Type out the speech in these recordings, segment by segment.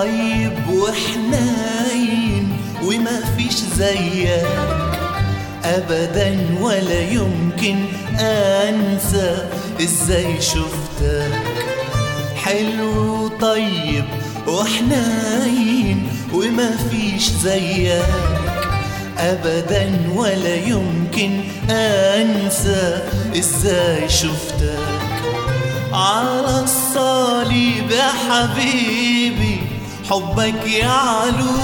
طيب وحنين وما فيش زيك ابدا ولا يمكن انسى ازاي شفتك حلو وطيب وحنين وما فيش زيك ابدا ولا يمكن انسى ازاي شفتك على الصليب يا حبيبي حبك يعلو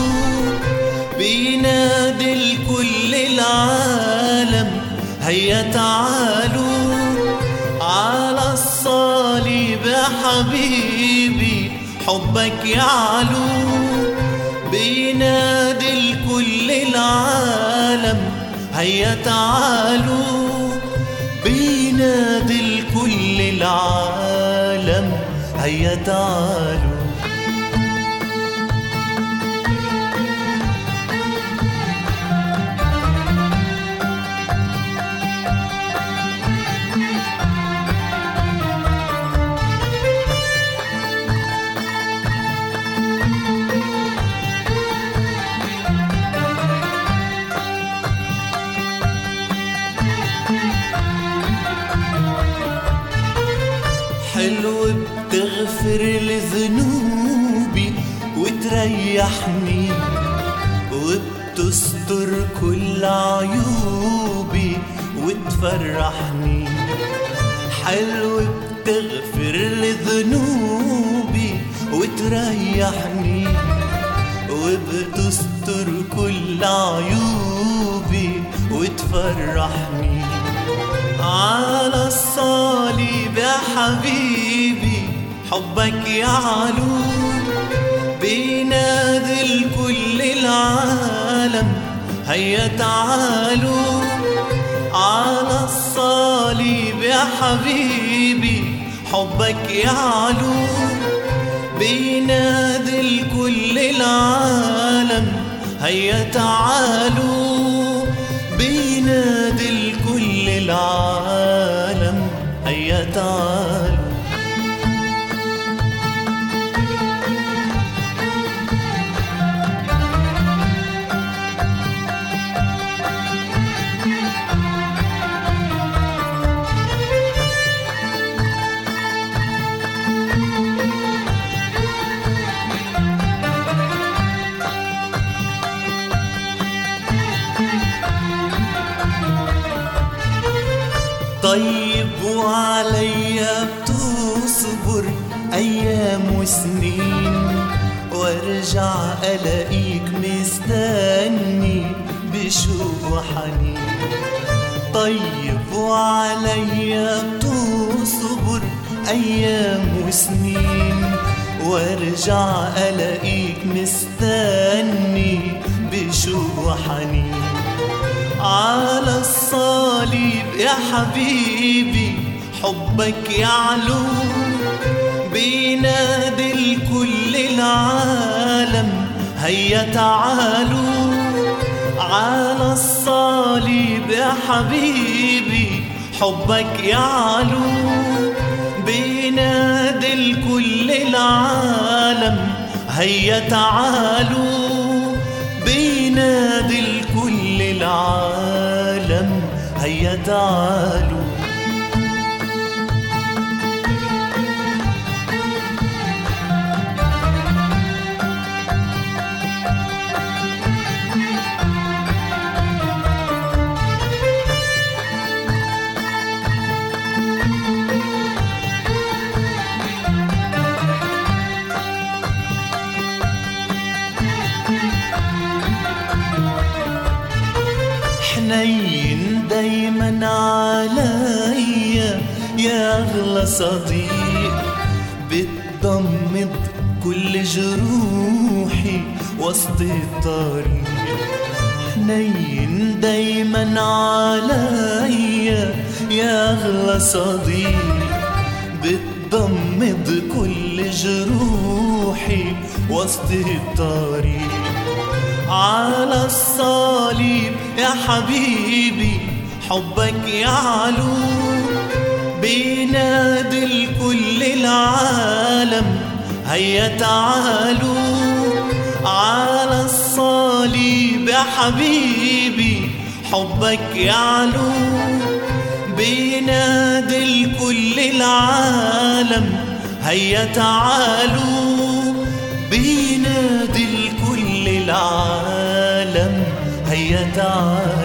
بينادي لكل العالم هيا تعالوا على الصليب يا حبيبي حبك يعلو بينادي لكل العالم هيا تعالوا بينادي لكل العالم هيا تعالوا حلو بتغفر لذنوبي وتريحني وبتستر كل عيوبي وتفرحني حلو بتغفر لذنوبي وتريحني وبتستر كل عيوبي وتفرحني على الصليب يا حبيبي حبك يعلو بينادي لكل العالم هيا تعالوا على الصليب يا حبيبي حبك يعلو بينادي لكل العالم هيا تعالوا بينادي لكل العالم هيا تعالوا طيب وعليا بتصبر ايام وسنين وارجع الاقيك مستني بشوق وحنين طيب وعليا بتصبر ايام وسنين وارجع الاقيك مستني بشوق وحنين على الصليب يا حبيبي حبك يعلو بينادي لكل العالم هيا تعالوا على الصليب يا حبيبي حبك يعلو بينادي لكل العالم هيا تعالوا بينادي لكل العالم هيا تعالوا حنين دايما عليا يا اغلى صديق بتضمد كل جروحي وسط الطريق حنين دايما عليا يا اغلى صديق بتضمد كل جروحي وسط الطريق على الصليب يا حبيبي حبك يعلو بينادي لكل العالم هيا تعالوا على الصليب يا حبيبي حبك يعلو بينادي لكل العالم هيا تعالوا بينادي لكل العالم هيا تعالوا